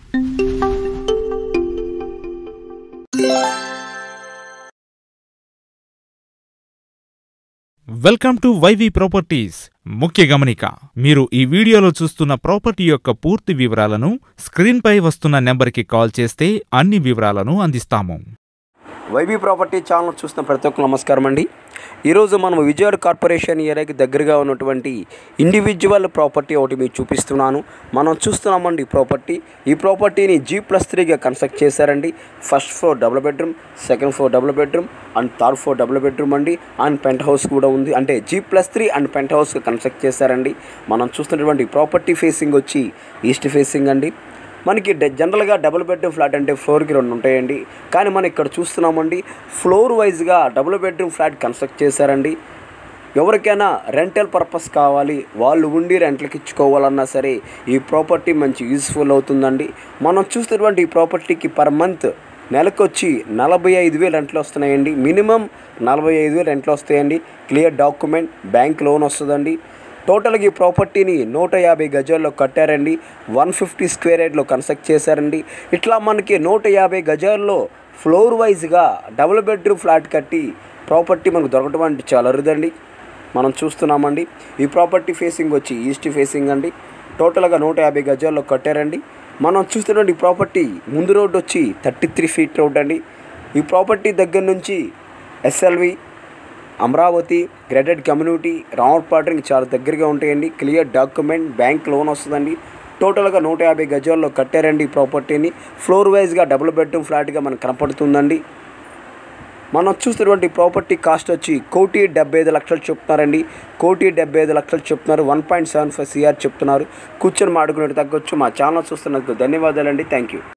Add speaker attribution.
Speaker 1: welcome to YV properties ముఖ్య గమనిక మీరు ఈ వీడియోలో చూస్తున్న ప్రాపర్టీ యొక్క పూర్తి వివరాలను స్క్రీన్పై వస్తున్న నెంబర్కి కాల్ చేస్తే అన్ని వివరాలను అందిస్తాము
Speaker 2: వైబీ ప్రాపర్టీ ఛానల్ చూస్తున్న ప్రతి ఒక్కరు నమస్కారం అండి ఈరోజు మనం విజయవాడ కార్పొరేషన్ ఏరియాకి దగ్గరగా ఉన్నటువంటి ఇండివిజువల్ ప్రాపర్టీ ఒకటి మీకు చూపిస్తున్నాను మనం చూస్తున్నామండి ఈ ప్రాపర్టీ ఈ ప్రాపర్టీని జీ ప్లస్ త్రీగా కన్స్ట్రక్ట్ చేశారండి first floor double bedroom second floor double bedroom and third floor double bedroom అండి అండ్ పెంట్ హౌస్ కూడా ఉంది అంటే G plus three and penthouse construct చేశారండి మనం చూస్తున్నటువంటి ప్రాపర్టీ ఫేసింగ్ వచ్చి ఈస్ట్ ఫేసింగ్ అండి మనకి డ- జనరల్గా డబుల్ బెడ్రూమ్ ఫ్లాట్ అంటే ఫ్లోర్కి రెండు ఉంటాయండి కానీ మనం ఇక్కడ చూస్తున్నామండి ఫ్లోర్ వైజ్గా డబుల్ బెడ్రూమ్ ఫ్లాట్ కన్స్ట్రక్ట్ చేశారండి ఎవరికైనా రెంటల్ పర్పస్ కావాలి వాళ్ళు ఉండి రెంట్లకి ఇచ్చుకోవాలన్నా సరే ఈ ప్రాపర్టీ మంచి యూస్ఫుల్ అవుతుందండి మనం చూస్తున్నటువంటి ఈ ప్రాపర్టీకి పర్ మంత్ నెలకు వచ్చి నలభై ఐదు వేలు రెంట్లు వస్తున్నాయండి మినిమం నలభై ఐదు వేలు రెంట్లు వస్తాయండి క్లియర్ డాక్యుమెంట్ బ్యాంక్ లోన్ వస్తుందండి టోటల్గా ఈ ప్రాపర్టీని నూట యాభై గజాల్లో కట్టారండి వన్ ఫిఫ్టీ స్క్వేర్ యార్డ్లో కన్స్ట్రక్ట్ చేశారండి ఇట్లా మనకి నూట యాభై గజాల్లో ఫ్లోర్ వైజ్గా డబుల్ బెడ్రూమ్ ఫ్లాట్ కట్టి ప్రాపర్టీ మనకు దొరకడం అంటే చాలా అరుదండి మనం చూస్తున్నామండి ఈ ప్రాపర్టీ ఫేసింగ్ వచ్చి ఈస్ట్ ఫేసింగ్ అండి టోటల్గా నూట యాభై గజాల్లో కట్టారండి మనం చూస్తున్నటువంటి ఈ ప్రాపర్టీ ముందు రోడ్డు వచ్చి థర్టీ త్రీ ఫీట్ రోడ్ అండి ఈ ప్రాపర్టీ దగ్గర నుంచి ఎస్ఎల్వి అమరావతి గ్రేటెడ్ కమ్యూనిటీ రామపాటకి చాలా దగ్గరగా ఉంటాయండి క్లియర్ డాక్యుమెంట్ బ్యాంక్ లోన్ వస్తుందండి టోటల్గా నూట యాభై గజాల్లో కట్టారండి ఈ ప్రాపర్టీని ఫ్లోర్ వైజ్గా డబుల్ బెడ్రూమ్ ఫ్లాట్గా మనకు కనపడుతుందండి మనం చూస్తున్నటువంటి ప్రాపర్టీ కాస్ట్ వచ్చి కోటి డెబ్బై ఐదు లక్షలు చెప్తున్నారండి కోటి డెబ్బై ఐదు లక్షలు చెప్తున్నారు one point seven five CR చెప్తున్నారు కూర్చొని మాడుకునేట్టు తగ్గొచ్చు మా ఛానల్ చూస్తున్నందుకు ధన్యవాదాలండి థ్యాంక్ యూ